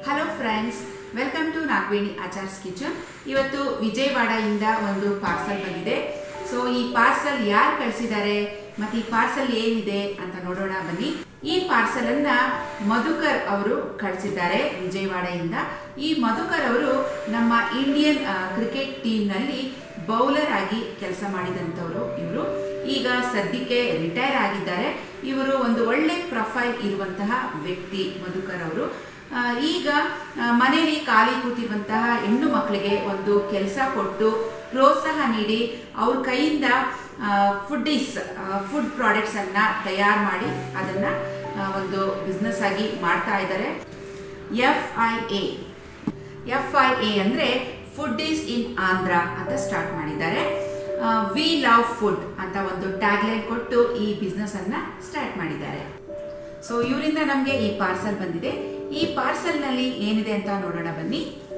Hello friends welcome to Nagaveni Achars kitchen ಇವತ್ತು ವಿಜಯವಾಡದಿಂದ ಒಂದು ಪಾರ್ಸಲ್ ಬಂದಿದೆ ಸೊ ಈ ಪಾರ್ಸಲ್ ಯಾರು ಕಳಿಸಿದ್ದಾರೆ ಮತ್ತು ಈ ಪಾರ್ಸಲ್ ಏನಿದೆ ಅಂತ ನೋಡೋಣ ಬನ್ನಿ ಈ ಪಾರ್ಸಲ್ ಅನ್ನ ಮಧುಕರ್ ಅವರು ಕಳಿಸಿದ್ದಾರೆ ವಿಜಯವಾಡದಿಂದ ಈ ಮಧುಕರ್ ಅವರು ನಮ್ಮ ಇಂಡಿಯನ್ ಕ್ರಿಕೆಟ್ ಟೀಮ್ನಲ್ಲಿ ಬೌಲರ್ ಆಗಿ ಕೆಲಸ ಮಾಡಿದಂಥವರು ಇವರು ಈಗ ಸದ್ಯಕ್ಕೆ ರಿಟೈರ್ ಆಗಿದ್ದಾರೆ ಇವರು ಒಂದು ಒಳ್ಳೆ ಪ್ರೊಫೈಲ್ ಇರುವಂತಹ ವ್ಯಕ್ತಿ ಮಧುಕರ್ ಅವರು ಆ, ಈಗ ಆ, ಮನೆಯಲ್ಲಿ ಖಾಲಿ ಕೂತಿರುವಂತಹ ಹೆಣ್ಣು ಮಕ್ಕಳಿಗೆ ಒಂದು ಕೆಲಸ ಕೊಟ್ಟು ಪ್ರೋತ್ಸಾಹ ನೀಡಿ ಅವ್ರ ಕೈಯಿಂದ ಫುಡ್ಡೀಸ್ ಫುಡ್ ಪ್ರಾಡಕ್ಟ್ಸ್ ಅನ್ನ ತಯಾರು ಮಾಡಿ ಅದನ್ನ ಆ, ಒಂದು ಬಿಸ್ನೆಸ್ ಆಗಿ ಮಾಡ್ತಾ ಇದ್ದಾರೆ F I A F I A ಅಂದರೆ ಫುಡ್ ಈಸ್ ಇನ್ ಆಂಧ್ರ ಅಂತ ಸ್ಟಾರ್ಟ್ ಮಾಡಿದ್ದಾರೆ ವಿ ಲವ್ ಫುಡ್ ಅಂತ ಒಂದು ಟ್ಯಾಗ್ಲೈನ್ ಕೊಟ್ಟು ಈ ಬಿಸ್ನೆಸ್ ಅನ್ನ ಸ್ಟಾರ್ಟ್ ಮಾಡಿದ್ದಾರೆ ಸೊ ಇವರಿಂದ ನಮಗೆ ಈ ಪಾರ್ಸಲ್ ಬಂದಿದೆ ಈ ಪಾರ್ಸಲ್ನಲ್ಲಿ ಏನಿದೆ ಅಂತ ನೋಡೋಣ ಬನ್ನಿ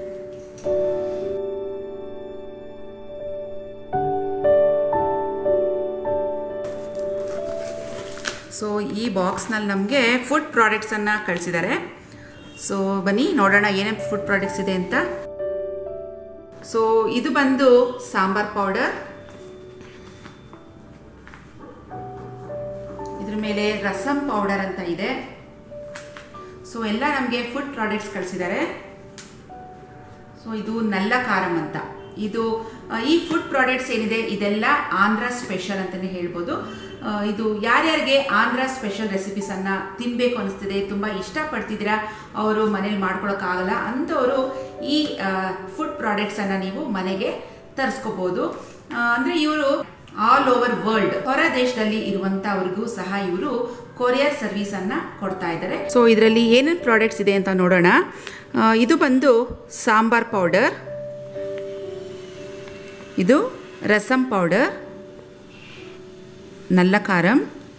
ಸೊ ಈ ಬಾಕ್ಸ್ನಲ್ಲಿ ನಮಗೆ ಫುಡ್ ಪ್ರಾಡಕ್ಟ್ಸನ್ನು ಕಳಿಸಿದ್ದಾರೆ ಸೊ ಬನ್ನಿ ನೋಡೋಣ ಏನೇನು ಫುಡ್ ಪ್ರಾಡಕ್ಟ್ಸ್ ಇದೆ ಅಂತ ಸೊ ಇದು ಬಂದು ಸಾಂಬಾರ್ ಪೌಡರ್ ಇದ್ರ ಮೇಲೆ ರಸಂ ಪೌಡರ್ ಅಂತ ಇದೆ ಸೊ ಎಲ್ಲ ನಮಗೆ ಫುಡ್ ಪ್ರಾಡಕ್ಟ್ಸ್ ಕಳಿಸಿದ್ದಾರೆ ಸೊ ಇದು ನಲ್ಲ ಖಾರಂ ಅಂತ ಇದು ಆ, ಈ ಫುಡ್ ಪ್ರಾಡಕ್ಟ್ಸ್ ಏನಿದೆ ಇದೆಲ್ಲ ಆಂಧ್ರ ಸ್ಪೆಷಲ್ ಅಂತಲೇ ಹೇಳ್ಬೋದು ಆ, ಇದು ಯಾರ್ಯಾರಿಗೆ ಆಂಧ್ರ ಸ್ಪೆಷಲ್ ರೆಸಿಪೀಸನ್ನು ತಿನ್ನಬೇಕು ಅನಿಸ್ತಿದೆ ತುಂಬ ಇಷ್ಟಪಡ್ತಿದ್ದೀರಾ ಅವರು ಮನೇಲಿ ಮಾಡ್ಕೊಳಕ್ಕಾಗಲ್ಲ ಅಂಥವರು ಈ ಫುಡ್ ಪ್ರಾಡಕ್ಟ್ಸನ್ನು ನೀವು ಮನೆಗೆ ತರಿಸ್ಕೋಬೋದು ಅಂದರೆ ಇವರು ಆಲ್ ಓವರ್ ವರ್ಲ್ಡ್ ಹೊರ ದೇಶದಲ್ಲಿ ಇರುವಂತವರಿಗೂ ಸಹ ಇವರು ಕೊರಿಯರ್ ಸರ್ವಿಸ್ ಅನ್ನ ಕೊಡ್ತಾ ಇದ್ದಾರೆ ಸೊ ಇದರಲ್ಲಿ ಏನೇನು ಪ್ರಾಡಕ್ಟ್ಸ್ ಇದೆ ಅಂತ ನೋಡೋಣ ಆ, ಇದು ಬಂದು ಸಾಂಬಾರ್ ಪೌಡರ್ ಇದು ರಸಂ ಪೌಡರ್ ನಲ್ಲ ಖಾರಂ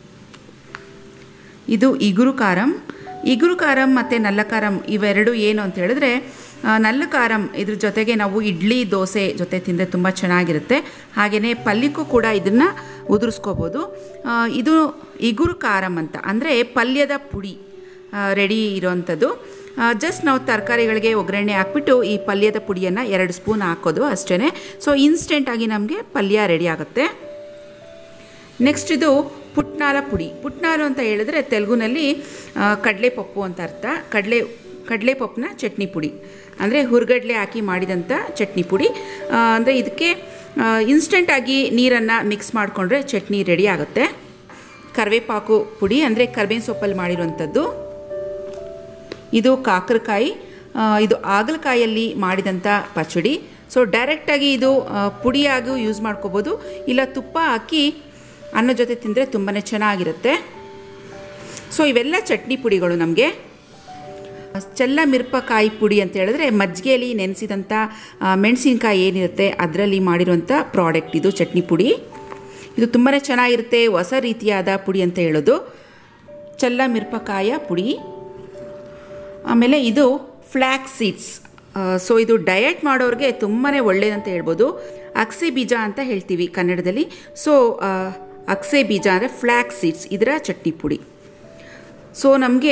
ಇದು ಇಗುರು ಖಾರಂ ಇಗುರು ಖಾರಂ ಮತ್ತು ನಲ್ಲ ಖಾರಂ ಇವೆರಡು ಏನು ಅಂತ ಹೇಳಿದ್ರೆ ಆ, ನಲ್ಲ ಖಾರಂ ಇದ್ರ ಜೊತೆಗೆ ನಾವು ಇಡ್ಲಿ ದೋಸೆ ಜೊತೆ ತಿಂದರೆ ತುಂಬ ಚೆನ್ನಾಗಿರುತ್ತೆ ಹಾಗೆಯೇ ಪಲ್ಯಕ್ಕೂ ಕೂಡ ಇದನ್ನು ಉದುರಿಸ್ಕೋಬೋದು ಆ, ಇದು ಇಗುರು ಖಾರಂ ಅಂತ ಅಂದರೆ ಪಲ್ಯದ ಪುಡಿ ರೆಡಿ ಇರೋವಂಥದ್ದು ಜಸ್ಟ್ ನಾವು ತರಕಾರಿಗಳಿಗೆ ಒಗ್ಗರಣೆ ಹಾಕ್ಬಿಟ್ಟು ಈ ಪಲ್ಯದ ಪುಡಿಯನ್ನು ಎರಡು ಸ್ಪೂನ್ ಹಾಕೋದು ಅಷ್ಟೇ ಸೊ ಇನ್ಸ್ಟೆಂಟಾಗಿ ನಮಗೆ ಪಲ್ಯ ರೆಡಿ ಆಗುತ್ತೆ ನೆಕ್ಸ್ಟ್ ಇದು ಪುಟ್ನಾಲ ಪುಡಿ ಪುಟ್ನಾಲು ಅಂತ ಹೇಳಿದ್ರೆ ತೆಲುಗುನಲ್ಲಿ ಕಡಲೆ ಪಪ್ಪು ಅಂತ ಅರ್ಥ ಕಡಲೆ ಕಡಲೆ ಪಪ್ಪನ ಚಟ್ನಿ ಪುಡಿ ಅಂದರೆ ಹುರ್ಗಡ್ಲೆ ಹಾಕಿ ಮಾಡಿದಂಥ ಚಟ್ನಿ ಪುಡಿ ಅಂದರೆ ಇದಕ್ಕೆ ಇನ್ಸ್ಟೆಂಟಾಗಿ ನೀರನ್ನು ಮಿಕ್ಸ್ ಮಾಡಿಕೊಂಡ್ರೆ ಚಟ್ನಿ ರೆಡಿ ಆಗುತ್ತೆ ಕರಿವೇಪಾಕು ಪುಡಿ ಅಂದರೆ ಕರ್ಬೇವಿನ ಸೊಪ್ಪಲ್ಲಿ ಮಾಡಿರುವಂಥದ್ದು ಇದು ಕಾಕರಕಾಯಿ ಆ, ಇದು ಆಗಲಕಾಯಲ್ಲಿ ಮಾಡಿದಂಥ ಪಚಡಿ ಸೊ ಡೈರೆಕ್ಟಾಗಿ ಇದು ಆ, ಪುಡಿಯಾಗೂ ಯೂಸ್ ಮಾಡ್ಕೋಬೋದು ಇಲ್ಲ ತುಪ್ಪ ಹಾಕಿ ಅನ್ನ ಜೊತೆ ತಿಂದರೆ ತುಂಬಾ ಚೆನ್ನಾಗಿರುತ್ತೆ ಸೊ ಇವೆಲ್ಲ ಚಟ್ನಿ ಪುಡಿಗಳು ನಮಗೆ ಚೆಲ್ಲ ಮಿರಪಕಾಯಿ ಪುಡಿ ಅಂತ ಹೇಳಿದ್ರೆ ಮಜ್ಜಿಗೆಯಲ್ಲಿ ನೆನೆಸಿದಂಥ ಮೆಣಸಿನ್ಕಾಯಿ ಏನಿರುತ್ತೆ ಅದರಲ್ಲಿ ಮಾಡಿರುವಂಥ ಪ್ರಾಡಕ್ಟ್ ಇದು ಚಟ್ನಿ ಪುಡಿ ಇದು ತುಂಬಾ ಚೆನ್ನಾಗಿರುತ್ತೆ ಹೊಸ ರೀತಿಯಾದ ಪುಡಿ ಅಂತ ಹೇಳೋದು ಚೆಲ್ಲ ಮಿರಪಕಾಯ ಪುಡಿ ಆಮೇಲೆ ಇದು ಫ್ಲ್ಯಾಕ್ ಸೀಡ್ಸ್ ಸೊ ಇದು ಡಯಟ್ ಮಾಡೋರಿಗೆ ತುಂಬಾ ಒಳ್ಳೇದಂತ ಹೇಳ್ಬೋದು ಅಕ್ಸೆ ಬೀಜ ಅಂತ ಹೇಳ್ತೀವಿ ಕನ್ನಡದಲ್ಲಿ ಸೊ ಅಕ್ಸೆ ಬೀಜ ಅಂದರೆ ಫ್ಲ್ಯಾಕ್ ಸೀಡ್ಸ್ ಇದರ ಚಟ್ನಿ ಪುಡಿ ಸೊ ನಮಗೆ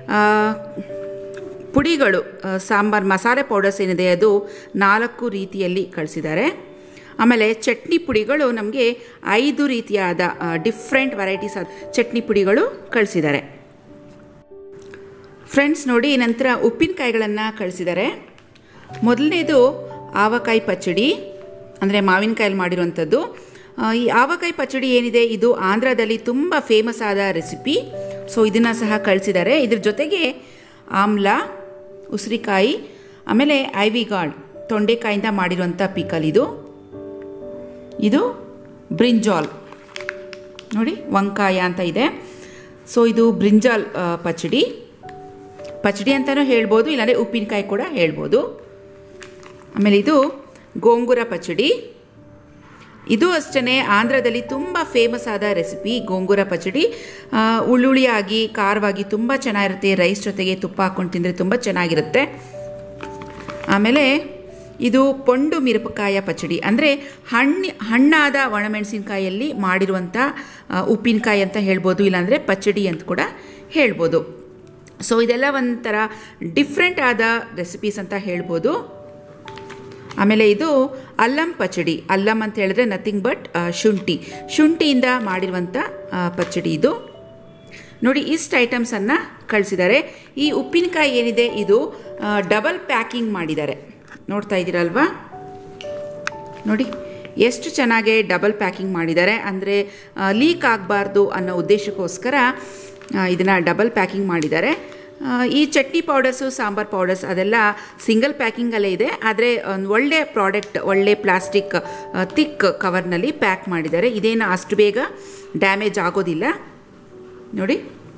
ಪುಡಿಗಳು ಆ, ಸಾಂಬಾರ್ ಮಸಾಲೆ ಪೌಡರ್ಸ್ ಏನಿದೆ ಅದು ನಾಲ್ಕು ರೀತಿಯಲ್ಲಿ ಕಳಿಸಿದ್ದಾರೆ ಆಮೇಲೆ ಚಟ್ನಿ ಪುಡಿಗಳು ನಮಗೆ ಐದು ರೀತಿಯಾದ ಡಿಫ್ರೆಂಟ್ ವೆರೈಟೀಸ್ ಚಟ್ನಿ ಪುಡಿಗಳು ಕಳಿಸಿದ್ದಾರೆ ಫ್ರೆಂಡ್ಸ್ ನೋಡಿ ನಂತರ ಉಪ್ಪಿನಕಾಯಿಗಳನ್ನು ಕಳಿಸಿದ್ದಾರೆ ಮೊದಲನೇದು ಆವಕಾಯಿ ಪಚ್ಚಡಿ ಅಂದರೆ ಮಾವಿನಕಾಯಲ್ಲಿ ಮಾಡಿರುವಂಥದ್ದು ಆ, ಈ ಆವಕಾಯಿ ಪಚ್ಚಡಿ ಏನಿದೆ ಇದು ಆಂಧ್ರದಲ್ಲಿ ತುಂಬ ಫೇಮಸ್ ಆದ ರೆಸಿಪಿ ಸೊ ಇದನ್ನು ಸಹ ಕಳಿಸಿದ್ದಾರೆ ಇದ್ರ ಜೊತೆಗೆ ಆಮ್ಲ ಉಸಿರಿಕಾಯಿ ಆಮೇಲೆ ಐವಿ ಗಾರ್ಡ್ ತೊಂಡೆಕಾಯಿಂದ ಮಾಡಿರುವಂಥ ಪಿಕಲ್ ಇದು ಇದು ಬ್ರಿಂಜಾಲ್ ನೋಡಿ ವಂಕಾಯ ಅಂತ ಇದೆ ಸೊ ಇದು ಬ್ರಿಂಜಾಲ್ ಆ, ಪಚ್ಚಡಿ ಪಚಡಿ ಅಂತಲೂ ಹೇಳ್ಬೋದು ಇಲ್ಲಾಂದರೆ ಉಪ್ಪಿನಕಾಯಿ ಕೂಡ ಹೇಳ್ಬೋದು ಆಮೇಲೆ ಇದು ಗೋಂಗೂರ ಪಚಡಿ ಇದು ಅಷ್ಟೇ ಆಂಧ್ರದಲ್ಲಿ ತುಂಬ ಫೇಮಸ್ ಆದ ರೆಸಿಪಿ ಗೋಂಗೂರ ಪಚಡಿ ಆ, ಉಳ್ಳುಳ್ಳಿಯಾಗಿ ಖಾರವಾಗಿ ತುಂಬ ಚೆನ್ನಾಗಿರುತ್ತೆ ರೈಸ್ ಜೊತೆಗೆ ತುಪ್ಪ ಹಾಕ್ಕೊಂಡು ತಿಂದರೆ ತುಂಬ ಚೆನ್ನಾಗಿರುತ್ತೆ ಆಮೇಲೆ ಇದು ಪೊಂಡು ಮಿರಪಕಾಯ ಪಚಡಿ ಅಂದರೆ ಹಣ್ಣು ಹಣ್ಣಾದ ಒಣಮೆಣಸಿನ್ಕಾಯಲ್ಲಿ ಮಾಡಿರುವಂಥ ಆ, ಉಪ್ಪಿನಕಾಯಿ ಅಂತ ಹೇಳ್ಬೋದು ಇಲ್ಲಾಂದರೆ ಪಚಡಿ ಅಂತ ಕೂಡ ಹೇಳ್ಬೋದು ಸೊ ಇದೆಲ್ಲ ಒಂಥರ ಡಿಫ್ರೆಂಟ್ ಆದ ರೆಸಿಪೀಸ್ ಅಂತ ಹೇಳ್ಬೋದು ಆಮೇಲೆ ಇದು ಅಲ್ಲಂ ಪಚಡಿ ಅಲ್ಲಂ ಅಂತ ಹೇಳಿದ್ರೆ ನಥಿಂಗ್ ಬಟ್ ಶುಂಠಿ ಶುಂಠಿಯಿಂದ ಮಾಡಿರುವಂಥ ಆ, ಪಚಡಿ ಇದು ನೋಡಿ ಇಷ್ಟು ಐಟಮ್ಸನ್ನು ಕಳಿಸಿದ್ದಾರೆ ಈ ಉಪ್ಪಿನಕಾಯಿ ಏನಿದೆ ಇದು ಡಬಲ್ ಪ್ಯಾಕಿಂಗ್ ಮಾಡಿದ್ದಾರೆ ನೋಡ್ತಾ ಇದ್ದೀರಲ್ವಾ ನೋಡಿ ಎಷ್ಟು ಚೆನ್ನಾಗಿ ಡಬಲ್ ಪ್ಯಾಕಿಂಗ್ ಮಾಡಿದ್ದಾರೆ ಅಂದರೆ ಲೀಕ್ ಆಗಬಾರ್ದು ಅನ್ನೋ ಉದ್ದೇಶಕ್ಕೋಸ್ಕರ ಇದನ್ನು ಡಬಲ್ ಪ್ಯಾಕಿಂಗ್ ಮಾಡಿದ್ದಾರೆ ಆ, ಈ ಚಟ್ನಿ ಪೌಡರ್ಸು ಸಾಂಬಾರ್ ಪೌಡರ್ಸ್ ಅದೆಲ್ಲ ಸಿಂಗಲ್ ಪ್ಯಾಕಿಂಗಲ್ಲೇ ಇದೆ ಆದರೆ ಒಂದು ಒಳ್ಳೆ ಪ್ರಾಡಕ್ಟ್ ಒಳ್ಳೆ ಪ್ಲಾಸ್ಟಿಕ್ ತಿಕ್ ಕವರ್ನಲ್ಲಿ ಪ್ಯಾಕ್ ಮಾಡಿದ್ದಾರೆ ಇದೇನು ಅಷ್ಟು ಬೇಗ ಡ್ಯಾಮೇಜ್ ಆಗೋದಿಲ್ಲ ನೋಡಿ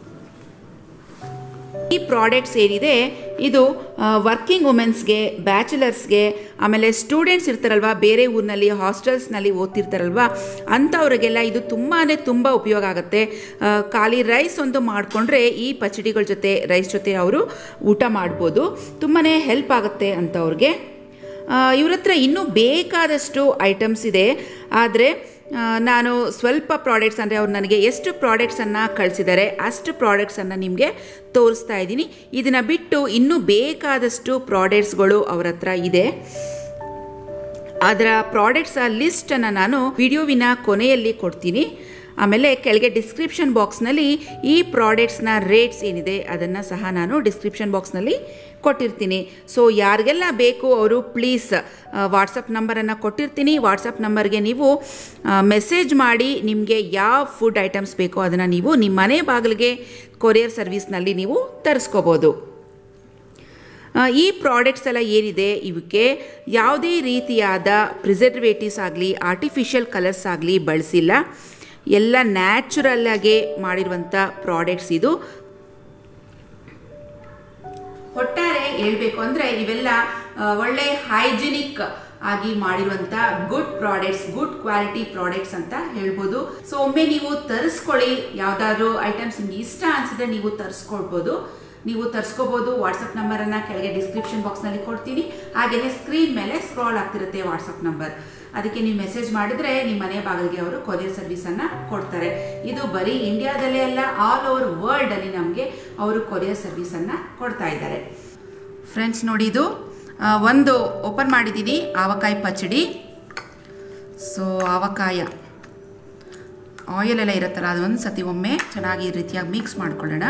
ಈ ಪ್ರಾಡಕ್ಟ್ಸ್ ಏನಿದೆ ಇದು ವರ್ಕಿಂಗ್ ವುಮೆನ್ಸ್ಗೆ ಬ್ಯಾಚುಲರ್ಸ್ಗೆ ಆಮೇಲೆ ಸ್ಟೂಡೆಂಟ್ಸ್ ಇರ್ತಾರಲ್ವ ಬೇರೆ ಊರಿನಲ್ಲಿ ಹಾಸ್ಟೆಲ್ಸ್ನಲ್ಲಿ ಓದ್ತಿರ್ತಾರಲ್ವ ಅಂಥವ್ರಿಗೆಲ್ಲ ಇದು ತುಂಬಾ ತುಂಬ ಉಪಯೋಗ ಆಗುತ್ತೆ ಆ, ಖಾಲಿ ರೈಸ್ ಒಂದು ಮಾಡಿಕೊಂಡ್ರೆ ಈ ಪಚಡಿಗಳ ಜೊತೆ ರೈಸ್ ಜೊತೆ ಅವರು ಊಟ ಮಾಡ್ಬೋದು ತುಂಬಾ ಹೆಲ್ಪ್ ಆಗುತ್ತೆ ಅಂಥವ್ರಿಗೆ ಇವ್ರ ಹತ್ರ ಇನ್ನೂ ಬೇಕಾದಷ್ಟು ಐಟಮ್ಸ್ ಇದೆ ಆದರೆ ಆ, ನಾನು ಸ್ವಲ್ಪ ಪ್ರಾಡಕ್ಟ್ಸ್ ಅಂದರೆ ಅವ್ರು ನನಗೆ ಎಷ್ಟು ಪ್ರಾಡಕ್ಟ್ಸನ್ನು ಕಳಿಸಿದ್ದಾರೆ ಅಷ್ಟು ಪ್ರಾಡಕ್ಟ್ಸನ್ನು ನಿಮಗೆ ತೋರಿಸ್ತಾ ಇದ್ದೀನಿ ಇದನ್ನು ಬಿಟ್ಟು ಇನ್ನೂ ಬೇಕಾದಷ್ಟು ಪ್ರಾಡಕ್ಟ್ಸ್ಗಳು ಅವ್ರ ಹತ್ರ ಇದೆ ಅದರ ಪ್ರಾಡಕ್ಟ್ಸ್ ಆ ಲಿಸ್ಟನ್ನು ನಾನು ವಿಡಿಯೋವಿನ ಕೊನೆಯಲ್ಲಿ ಕೊಡ್ತೀನಿ ಆಮೇಲೆ ಕೆಳಗೆ ಡಿಸ್ಕ್ರಿಪ್ಷನ್ ಬಾಕ್ಸ್ನಲ್ಲಿ ಈ ಪ್ರಾಡಕ್ಟ್ಸ್ನ ರೇಟ್ಸ್ ಏನಿದೆ ಅದನ್ನು ಸಹ ನಾನು ಡಿಸ್ಕ್ರಿಪ್ಷನ್ ಬಾಕ್ಸ್ನಲ್ಲಿ ಕೊಟ್ಟಿರ್ತೀನಿ ಸೊ ಯಾರಿಗೆಲ್ಲ ಬೇಕು ಅವರು ಪ್ಲೀಸ್ ವಾಟ್ಸಪ್ ನಂಬರನ್ನು ಕೊಟ್ಟಿರ್ತೀನಿ ವಾಟ್ಸಪ್ ನಂಬರ್ಗೆ ನೀವು ಮೆಸೇಜ್ ಮಾಡಿ ನಿಮಗೆ ಯಾವ ಫುಡ್ ಐಟಮ್ಸ್ ಬೇಕೋ ಅದನ್ನು ನೀವು ನಿಮ್ಮ ಮನೆ ಬಾಗಿಲಿಗೆ ಕೊರಿಯರ್ ಸರ್ವಿಸ್ನಲ್ಲಿ ನೀವು ತರಿಸ್ಕೋಬೋದು ಆ, ಈ ಪ್ರಾಡಕ್ಟ್ಸ್ ಎಲ್ಲ ಏನಿದೆ ಇವಕ್ಕೆ ಯಾವುದೇ ರೀತಿಯಾದ ಪ್ರಿಸರ್ವೇಟಿವ್ಸ್ ಆಗಲಿ ಆರ್ಟಿಫಿಷಿಯಲ್ ಕಲರ್ಸ್ ಆಗಲಿ ಬಳಸಿಲ್ಲ ಎಲ್ಲ ನ್ಯಾಚುರಲ್ಲಾಗೆ ಮಾಡಿರುವಂಥ ಪ್ರಾಡಕ್ಟ್ಸ್ ಇದು ಒಟ್ಟಾರೆ ಹೇಳ್ಬೇಕು ಅಂದರೆ ಇವೆಲ್ಲ ಆ, ಒಳ್ಳೆ ಹೈಜಿನಿಕ್ ಆಗಿ ಮಾಡಿರುವಂಥ good products good quality products ಅಂತ ಹೇಳ್ಬೋದು ಸೊ ಒಮ್ಮೆ ನೀವು ತರಿಸ್ಕೊಳ್ಳಿ ಯಾವುದಾದ್ರೂ ಐಟಮ್ಸ್ ನಿಮ್ಗೆ ಇಷ್ಟ ಅನಿಸಿದ್ರೆ ನೀವು ತರಿಸ್ಕೊಳ್ಬೋದು ನೀವು ತರಿಸ್ಕೋಬೋದು ವಾಟ್ಸಪ್ ನಂಬರನ್ನು ಕೆಳಗೆ ಡಿಸ್ಕ್ರಿಪ್ಷನ್ ಬಾಕ್ಸ್ನಲ್ಲಿ ಕೊಡ್ತೀನಿ ಹಾಗೆಯೇ ಸ್ಕ್ರೀನ್ ಮೇಲೆ ಸ್ಕ್ರಾಲ್ ಆಗ್ತಿರುತ್ತೆ ವಾಟ್ಸಪ್ ನಂಬರ್ ಅದಕ್ಕೆ ನೀವು ಮೆಸೇಜ್ ಮಾಡಿದ್ರೆ ನಿಮ್ಮ ಮನೆ ಬಾಗಿಲಿಗೆ ಅವರು ಕೊರಿಯರ್ ಸರ್ವಿಸನ್ನು ಕೊಡ್ತಾರೆ ಇದು ಬರೀ ಇಂಡಿಯಾದಲ್ಲೇ ಅಲ್ಲ ಆಲ್ ಓವರ್ ವರ್ಲ್ಡಲ್ಲಿ ನಮಗೆ ಅವರು ಕೊರಿಯರ್ ಸರ್ವಿಸನ್ನು ಕೊಡ್ತಾ ಇದ್ದಾರೆ ಫ್ರೆಂಡ್ಸ್ ನೋಡಿ ಇದು ಆ, ಒಂದು ಓಪನ್ ಮಾಡಿದ್ದೀನಿ ಆವಕಾಯಿ ಪಚಡಿ ಸೊ ಆವಕಾಯ ಆಯಿಲ್ ಎಲ್ಲ ಇರುತ್ತಲ್ಲ ಅದೊಂದು ಸತಿ ಒಮ್ಮೆ ಚೆನ್ನಾಗಿ ಈ ರೀತಿಯಾಗಿ ಮಿಕ್ಸ್ ಮಾಡ್ಕೊಳ್ಳೋಣ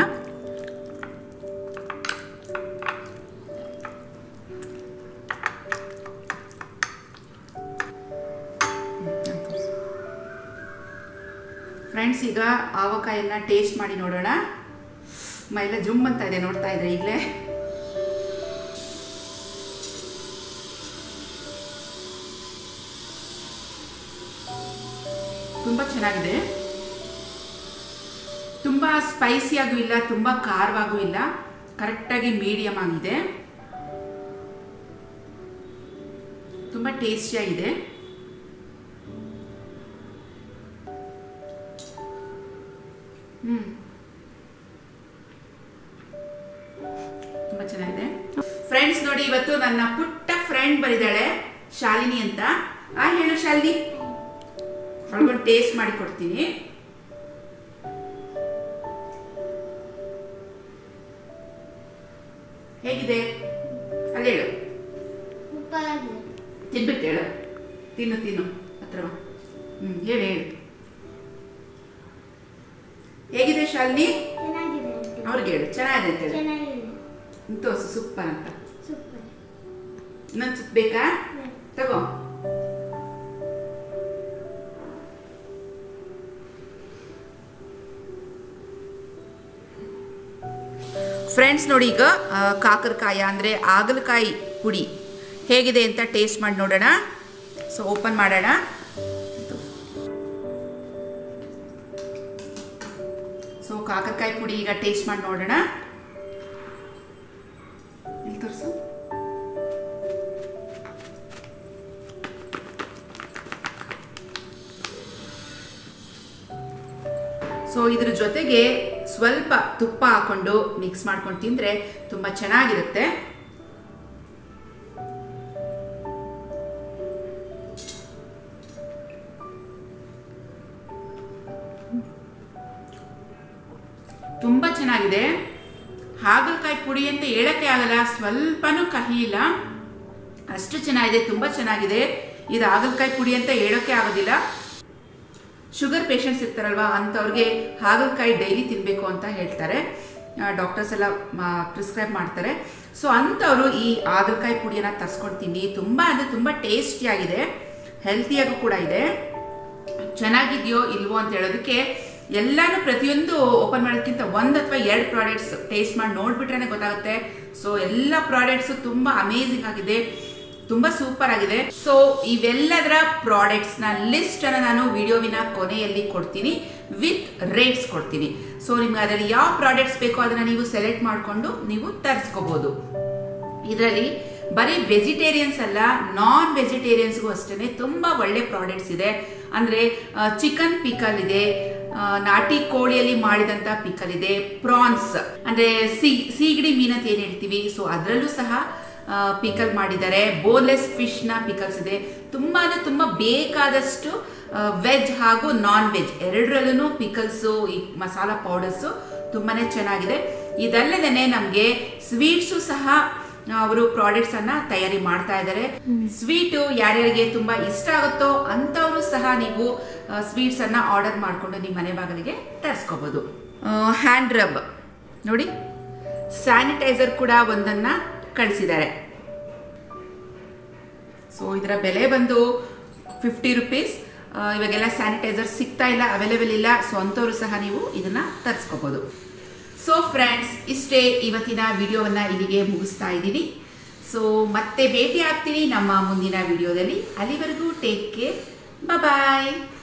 ಫ್ರೆಂಡ್ಸ್ ಈಗ ಆವಕಾಯನ್ನ ಟೇಸ್ಟ್ ಮಾಡಿ ನೋಡೋಣ ಮೈಲ ಜುಮ್ ಅಂತ ಇದೆ ನೋಡ್ತಾ ಇದ್ರೆ ಈಗಲೇ ತುಂಬ ಚೆನ್ನಾಗಿದೆ ತುಂಬ ಸ್ಪೈಸಿಯಾಗೂ ಇಲ್ಲ ತುಂಬ ಖಾರವಾಗೂ ಇಲ್ಲ ಕರೆಕ್ಟಾಗಿ ಮೀಡಿಯಮ್ ಆಗಿದೆ ತುಂಬ ಟೇಸ್ಟಿಯಾಗಿದೆ ಹ್ಮ್ ತುಂಬಾ ಚೆನ್ನಾಗಿದೆ ಫ್ರೆಂಡ್ಸ್ ನೋಡಿ ಇವತ್ತು ನನ್ನ ಪುಟ್ಟ ಫ್ರೆಂಡ್ ಬರಿದಾಳೆ ಶಾಲಿನಿ ಅಂತ ಆ ಹೇಳು ಶಾಲಿನಿ ಅವಳಿಗೊಂದು ಟೇಸ್ಟ್ ಮಾಡಿ ಕೊಡ್ತೀನಿ ಹೇಗಿದೆ ಅಲ್ಲಿ ಹೇಳು ಉಪ್ಪಾಗಿದೆ ತಿನ್ಬಿಟ್ಟು ಹೇಳು ತಿನ್ನು ತಿನ್ನು ಹತ್ರ ಬಾ. ಹ್ಮ್ ಹೇಳು ಹೇಳು ಹೇಗಿದೆ ಶಾಲಿನಿ ಚೆನ್ನಾಗಿದೆ ಆಂಟಿ. ಅವ್ರಿಗೆ ಹೇಳು ಚೆನ್ನಾಗಿದೆ ಅಂತ ಹೇಳು ಚೆನ್ನಾಗಿದೆ ತೋರ್ಸು ಸೂಪರ್ ಅಂತ ಸೂಪರ್ ಇನ್ನೊಂದು ಸುತ್ತ ಬೇಕಾ ತಗೋ ಫ್ರೆಂಡ್ಸ್ ನೋಡಿ ಈಗ ಆ, ಕಾಕರಕಾಯ ಅಂದರೆ ಆಗಲಕಾಯಿ ಪುಡಿ ಹೇಗಿದೆ ಅಂತ ಟೇಸ್ಟ್ ಮಾಡಿ ನೋಡೋಣ ಸೊ ಓಪನ್ ಮಾಡೋಣ ಸೊ ಕಾಕರಕಾಯಿ ಪುಡಿ ಈಗ ಟೇಸ್ಟ್ ಮಾಡಿ ನೋಡೋಣ ಇಲ್ಲಿ ತೋರಿಸು ಸೊ ಇದ್ರ ಜೊತೆಗೆ ಸ್ವಲ್ಪ ತುಪ್ಪ ಹಾಕೊಂಡು ಮಿಕ್ಸ್ ಮಾಡ್ಕೊಂಡು ತಿಂದ್ರೆ ತುಂಬ ಚೆನ್ನಾಗಿರುತ್ತೆ ತುಂಬ ಚೆನ್ನಾಗಿದೆ ಹಾಗಲ ಪುಡಿ ಅಂತ ಹೇಳಕ್ಕೆ ಆಗಲ್ಲ ಸ್ವಲ್ಪನೂ ಕಹಿ ಇಲ್ಲ ಅಷ್ಟು ಚೆನ್ನಾಗಿದೆ ತುಂಬ ಚೆನ್ನಾಗಿದೆ ಇದು ಹಾಗಲಕಾಯಿ ಪುಡಿ ಅಂತ ಹೇಳೋಕ್ಕೆ ಆಗೋದಿಲ್ಲ ಶುಗರ್ ಪೇಷಂಟ್ಸ್ ಇರ್ತಾರಲ್ವಾ ಅಂಥವ್ರಿಗೆ ಹಾಗಲಕಾಯಿ ಡೈಲಿ ತಿನ್ನಬೇಕು ಅಂತ ಹೇಳ್ತಾರೆ ಡಾಕ್ಟರ್ಸ್ ಎಲ್ಲ ಪ್ರಿಸ್ಕ್ರೈಬ್ ಮಾಡ್ತಾರೆ ಸೊ ಅಂಥವರು ಈ ಹಾಗಲಕಾಯಿ ಪುಡಿಯನ್ನು ತರಿಸ್ಕೊಂಡು ತಿನ್ನಿ ತುಂಬ ಅಂದರೆ ತುಂಬ ಟೇಸ್ಟಿಯಾಗಿದೆ ಹೆಲ್ತಿಯಾಗೂ ಕೂಡ ಇದೆ ಚೆನ್ನಾಗಿದೆಯೋ ಇಲ್ವೋ ಅಂತ ಹೇಳೋದಕ್ಕೆ ಎಲ್ಲಾನು ಪ್ರತಿಯೊಂದು ಓಪನ್ ಮಾಡೋದಕ್ಕಿಂತ ಒಂದು ಅಥವಾ ಎರಡು ಪ್ರಾಡಕ್ಟ್ಸ್ ಟೇಸ್ಟ್ ಮಾಡಿ ನೋಡ್ಬಿಟ್ರೆ ಗೊತ್ತಾಗುತ್ತೆ ಸೊ ಎಲ್ಲ ಪ್ರಾಡಕ್ಟ್ಸು ತುಂಬ ಅಮೇಝಿಂಗ್ ಆಗಿದೆ ತುಂಬ ಸೂಪರ್ ಆಗಿದೆ ಸೊ ಇವೆಲ್ಲದರ ಪ್ರಾಡಕ್ಟ್ಸ್ ನ ಲಿಸ್ಟ್ ಅನ್ನ ನಾನು ವಿಡಿಯೋವಿನ ಕೊನೆಯಲ್ಲಿ ಕೊಡ್ತೀನಿ ವಿತ್ ರೇಟ್ಸ್ ಕೊಡ್ತೀನಿ ಸೊ ನಿಮ್ಗೆ ಅದರಲ್ಲಿ ಯಾವ ಪ್ರಾಡಕ್ಟ್ಸ್ ಬೇಕೋ ಅದನ್ನ ನೀವು ಸೆಲೆಕ್ಟ್ ಮಾಡಿಕೊಂಡು ನೀವು ತರಿಸ್ಕೋಬಹುದು ಇದರಲ್ಲಿ ಬರೀ ವೆಜಿಟೇರಿಯನ್ಸ್ ಅಲ್ಲ ನಾನ್ ವೆಜಿಟೇರಿಯನ್ಸ್ಗೂ ಅಷ್ಟೇ ತುಂಬ ಒಳ್ಳೆ ಪ್ರಾಡಕ್ಟ್ಸ್ ಇದೆ ಅಂದರೆ ಚಿಕನ್ ಪಿಕಲ್ ಇದೆ ಆ, ನಾಟಿ ಕೋಳಿಯಲ್ಲಿ ಮಾಡಿದಂಥ ಪಿಕಲ್ ಇದೆ ಪ್ರಾನ್ಸ್ ಅಂದರೆ ಸಿ ಸೀಗಡಿ ಮೀನ್ ಅಂತ ಏನು ಹೇಳ್ತೀವಿ ಸೊ ಅದರಲ್ಲೂ ಸಹ ಪಿಕಲ್ ಮಾಡಿದ್ದಾರೆ ಬೋನ್ಲೆಸ್ ಫಿಶ್ನ ಪಿಕಲ್ಸ್ ಇದೆ ತುಂಬ ಅಂದರೆ ತುಂಬ ಬೇಕಾದಷ್ಟು ವೆಜ್ ಹಾಗೂ ನಾನ್ ವೆಜ್ ಎರಡರಲ್ಲೂ ಪಿಕಲ್ಸು ಈ ಮಸಾಲ ಪೌಡರ್ಸು ತುಂಬಾ ಚೆನ್ನಾಗಿದೆ ಇದಲ್ಲದೇ ನಮಗೆ ಸ್ವೀಟ್ಸು ಸಹ ಅವರು ಪ್ರಾಡಕ್ಟ್ಸ್ ಅನ್ನ ತಯಾರಿ ಮಾಡ್ತಾ ಇದ್ದಾರೆ ಸ್ವೀಟು ಯಾರ್ಯಾರಿಗೆ ತುಂಬಾ ಇಷ್ಟ ಆಗುತ್ತೋ ಅಂತವರು ಸಹ ನೀವು ಸ್ವೀಟ್ಸ್ ಅನ್ನ ಆರ್ಡರ್ ಮಾಡಿಕೊಂಡು ನಿಮ್ಮ ಮನೆ ಬಾಗಿಲಿಗೆ ತರಿಸ್ಕೋಬಹುದು ಹ್ಯಾಂಡ್ ರಬ್ ನೋಡಿ ಸ್ಯಾನಿಟೈಸರ್ ಕೂಡ ಒಂದನ್ನ ಕಳಿಸಿದ್ದಾರೆ ಸೊ ಇದರ ಬೆಲೆ ಬಂದು ಫಿಫ್ಟಿ ರುಪೀಸ್ ಇವಾಗೆಲ್ಲ ಸ್ಯಾನಿಟೈಸರ್ ಸಿಗ್ತಾ ಇಲ್ಲ ಅವೈಲೇಬಲ್ ಇಲ್ಲ ಸೊ ಅಂಥವ್ರು ಸಹ ನೀವು ಇದನ್ನ ತರಿಸ್ಕೋಬಹುದು ಸೊ ಫ್ರೆಂಡ್ಸ್ ಇಷ್ಟೇ ಇವತ್ತಿನ ವಿಡಿಯೋವನ್ನ ಇಲ್ಲಿಗೆ ಮುಗಿಸ್ತಾ ಇದ್ದೀನಿ ಸೊ ಮತ್ತೆ ಭೇಟಿ ಆಗ್ತೀನಿ ನಮ್ಮ ಮುಂದಿನ ವಿಡಿಯೋದಲ್ಲಿ ಅಲ್ಲಿವರೆಗೂ ಟೇಕ್ ಕೇರ್ ಬಾಯ್